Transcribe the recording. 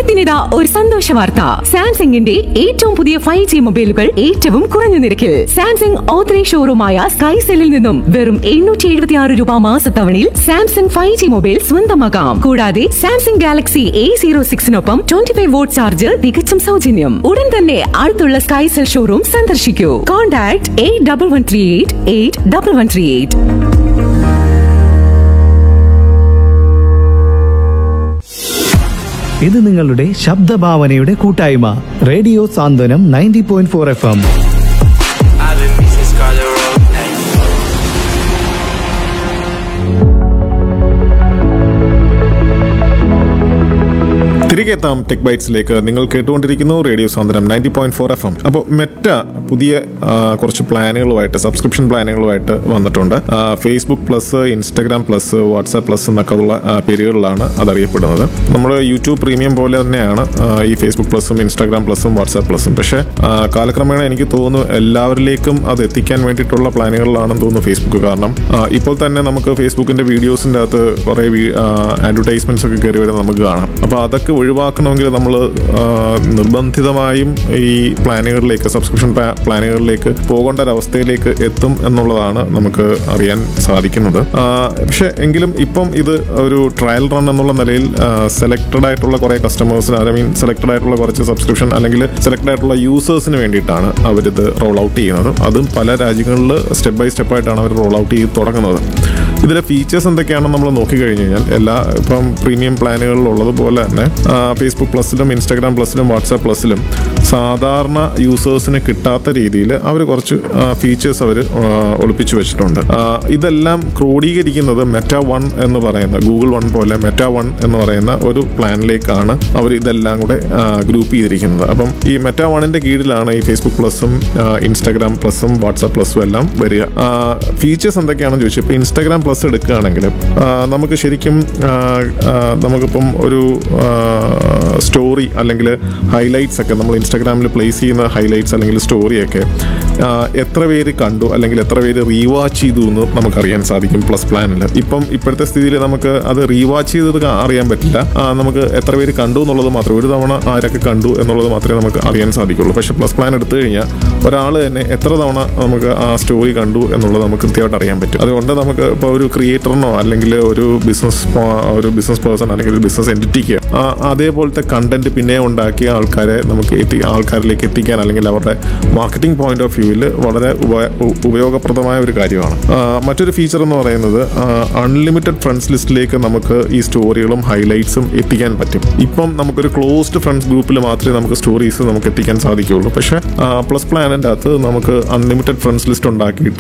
ഓണത്തിനിതാ ഒരു സന്തോഷ വാർത്ത സാംസങ്ങിന്റെ ഏറ്റവും പുതിയ ഫൈവ് ജി മൊബൈലുകൾ ഏറ്റവും കുറഞ്ഞ നിരക്കിൽ സാംസങ് ഓത്തറൈസ് ഷോറൂമായ സ്കൈ സെല്ലിൽ നിന്നും വെറും എണ്ണൂറ്റി എഴുപത്തി ആറ് രൂപ മാസത്തവണയിൽ സാംസങ് ഫൈവ് ജി മൊബൈൽ സ്വന്തമാക്കാം കൂടാതെ സാംസങ് ഗാലക്സി എ സീറോ സിക്സിനൊപ്പം ട്വന്റി ഫൈവ് വോട്ട് ചാർജ് തികച്ചും സൗജന്യം ഉടൻ തന്നെ അടുത്തുള്ള സ്കൈ സെൽ ഷോറൂം സന്ദർശിക്കൂ contact eight double one three eight eight double one three eight ഇത് നിങ്ങളുടെ ശബ്ദഭാവനയുടെ കൂട്ടായ്മ radio Santhwanam ninety point four F M I've been missing Scarlet Road. Hey. തിരികെ എത്താം ടെക് ബൈറ്റ്സിലേക്ക് നിങ്ങൾ കേട്ടുകൊണ്ടിരിക്കുന്നു radio Sandram ninety point four F M അപ്പോൾ മെറ്റ പുതിയ ആ, കുറച്ച് പ്ലാനുകളുമായിട്ട് സബ്സ്ക്രിപ്ഷൻ പ്ലാനുകളുമായിട്ട് വന്നിട്ടുണ്ട് ആ, Facebook plus Instagram plus WhatsApp plus എന്നൊക്കെ ഉള്ള ആ, പേരുകളിലാണ് അതറിയപ്പെടുന്നത് നമ്മുടെ യൂട്യൂബ് പ്രീമിയം പോലെ തന്നെയാണ് ആ, ഈ ഫേസ്ബുക്ക് പ്ലസും ഇൻസ്റ്റാഗ്രാം പ്ലസും വാട്സാപ്പ് പ്ലസും പക്ഷേ ആ, കാലക്രമേണ എനിക്ക് തോന്നുന്നു എല്ലാവരിലേക്കും അത് എത്തിക്കാൻ വേണ്ടിയിട്ടുള്ള പ്ലാനുകളിലാണെന്ന് തോന്നുന്നു ഫേസ്ബുക്ക് കാരണം ആ, ഇപ്പോൾ തന്നെ നമുക്ക് ഫേസ്ബുക്കിന്റെ വീഡിയോസിന്റെ അകത്ത് കുറേ അഡ്വർടൈസ്മെന്റ്സ് ഒക്കെ കയറി വരുന്നത് നമുക്ക് കാണാം അപ്പോൾ അതൊക്കെ ഒഴിവാക്കണമെങ്കിൽ നമ്മൾ നിർബന്ധിതമായും ഈ പ്ലാനുകളിലേക്ക് സബ്സ്ക്രിപ്ഷൻ പ്ലാനുകളിലേക്ക് പോകേണ്ട ഒരവസ്ഥയിലേക്ക് എത്തും എന്നുള്ളതാണ് നമുക്ക് അറിയാൻ സാധിക്കുന്നത് ആ, പക്ഷെ എങ്കിലും ഇപ്പം ഇത് ഒരു ട്രയൽ റൺ എന്നുള്ള നിലയിൽ സെലക്ടഡ് ആയിട്ടുള്ള കുറേ കസ്റ്റമേഴ്സിന് ഐ മീൻ സെലക്ടഡ് ആയിട്ടുള്ള കുറച്ച് സബ്സ്ക്രിപ്ഷൻ അല്ലെങ്കിൽ സെലക്ടഡ് ആയിട്ടുള്ള യൂസേഴ്സിന് വേണ്ടിയിട്ടാണ് അവരിത് റോൾ ഔട്ട് ചെയ്യുന്നത് അതും പല രാജ്യങ്ങളിൽ സ്റ്റെപ്പ് ബൈ സ്റ്റെപ്പ് ആയിട്ടാണ് അവർ റോൾ ഔട്ട് ചെയ്ത് തുടങ്ങുന്നത് ഇതിലെ ഫീച്ചേഴ്സ് എന്തൊക്കെയാണെന്ന് നമ്മൾ നോക്കിക്കഴിഞ്ഞ് കഴിഞ്ഞാൽ എല്ലാ ഇപ്പം പ്രീമിയം പ്ലാനുകളിൽ ഉള്ളതുപോലെ തന്നെ ആ, ഫേസ്ബുക്ക് പ്ലസിലും ഇൻസ്റ്റാഗ്രാം പ്ലസിലും വാട്സാപ്പ് പ്ലസിലും സാധാരണ യൂസേഴ്സിന് കിട്ടാത്ത രീതിയിൽ അവർ കുറച്ച് ഫീച്ചേഴ്സ് അവർ ഒളിപ്പിച്ചു വെച്ചിട്ടുണ്ട് ആ, ഇതെല്ലാം ക്രോഡീകരിക്കുന്നത് മെറ്റ വൺ എന്ന് പറയുന്ന ഗൂഗിൾ വൺ പോലെ മെറ്റ വൺ എന്ന് പറയുന്ന ഒരു പ്ലാനിലേക്കാണ് അവർ ഇതെല്ലാം കൂടെ ഗ്രൂപ്പ് ചെയ്തിരിക്കുന്നത് അപ്പം ഈ മെറ്റ വണ്ണിന്റെ കീഴിലാണ് ഈ ഫേസ്ബുക്ക് പ്ലസും ഇൻസ്റ്റാഗ്രാം പ്ലസും വാട്സാപ്പ് പ്ലസും എല്ലാം വരിക ഫീച്ചേഴ്സ് എന്തൊക്കെയാണെന്ന് ചോദിച്ചാൽ ഇപ്പോൾ ഇൻസ്റ്റാഗ്രാം പ്ലസ് എടുക്കുകയാണെങ്കിൽ ആ, നമുക്ക് ശരിക്കും ആ, ആ, നമുക്കിപ്പം ഒരു സ്റ്റോറി അല്ലെങ്കിൽ ഹൈലൈറ്റ്സ് ഒക്കെ നമ്മൾ ഇൻസ്റ്റാഗ്രാമിൽ പ്ലേസ് ചെയ്യുന്ന ഹൈലൈറ്റ്സ് അല്ലെങ്കിൽ സ്റ്റോറിയൊക്കെ ആ, എത്ര പേര് കണ്ടു അല്ലെങ്കിൽ എത്ര പേര് റീവാച്ച് ചെയ്തു എന്ന് നമുക്കറിയാൻ സാധിക്കും പ്ലസ് പ്ലാനിൽ ഇപ്പം ഇപ്പോഴത്തെ സ്ഥിതിയിൽ നമുക്ക് അത് റീവാച്ച് ചെയ്തത് കാ- അറിയാൻ പറ്റില്ല ആ, നമുക്ക് എത്ര പേര് കണ്ടു എന്നുള്ളത് മാത്രമേ ഒരു തവണ ആരൊക്കെ കണ്ടു എന്നുള്ളത് മാത്രമേ നമുക്ക് അറിയാൻ സാധിക്കുള്ളൂ പക്ഷേ പ്ലസ് പ്ലാൻ എടുത്തു കഴിഞ്ഞാൽ ഒരാൾ തന്നെ എത്ര തവണ നമുക്ക് ആ സ്റ്റോറി കണ്ടു എന്നുള്ളത് നമുക്ക് കൃത്യമായിട്ട് അറിയാൻ പറ്റും അതുകൊണ്ട് നമുക്ക് ഇപ്പോൾ ഒരു ക്രിയേറ്ററിനോ അല്ലെങ്കിൽ ഒരു ബിസിനസ് ഒരു ബിസിനസ് പേഴ്സൺ അല്ലെങ്കിൽ ഒരു ബിസിനസ് എൻറ്റിറ്റിക്ക് അതേപോലത്തെ കണ്ടന്റ് പിന്നെ ഉണ്ടാക്കിയ ആൾക്കാരെ നമുക്ക് എത്തി ആൾക്കാരിലേക്ക് എത്തിക്കാൻ അല്ലെങ്കിൽ അവരുടെ മാർക്കറ്റിംഗ് പോയിന്റ് ഓഫ് വ്യൂവിൽ വളരെ ഉപ- ഉ- ഉപയോഗപ്രദമായ ഒരു കാര്യമാണ് ആ, മറ്റൊരു ഫീച്ചർ എന്ന് പറയുന്നത് അൺലിമിറ്റഡ് ഫ്രണ്ട്സ് ലിസ്റ്റിലേക്ക് നമുക്ക് ഈ സ്റ്റോറികളും ഹൈലൈറ്റ്സും എത്തിക്കാൻ പറ്റും ഇപ്പം നമുക്കൊരു ക്ലോസ്ഡ് ഫ്രണ്ട്സ് ഗ്രൂപ്പിൽ മാത്രമേ നമുക്ക് സ്റ്റോറീസ് നമുക്ക് എത്തിക്കാൻ സാധിക്കുകയുള്ളൂ പക്ഷേ പ്ലസ് പ്ലാനിൻ്റെ അകത്ത് നമുക്ക് അൺലിമിറ്റഡ് ഫ്രണ്ട്സ് ലിസ്റ്റ് ഉണ്ടാക്കിയിട്ട്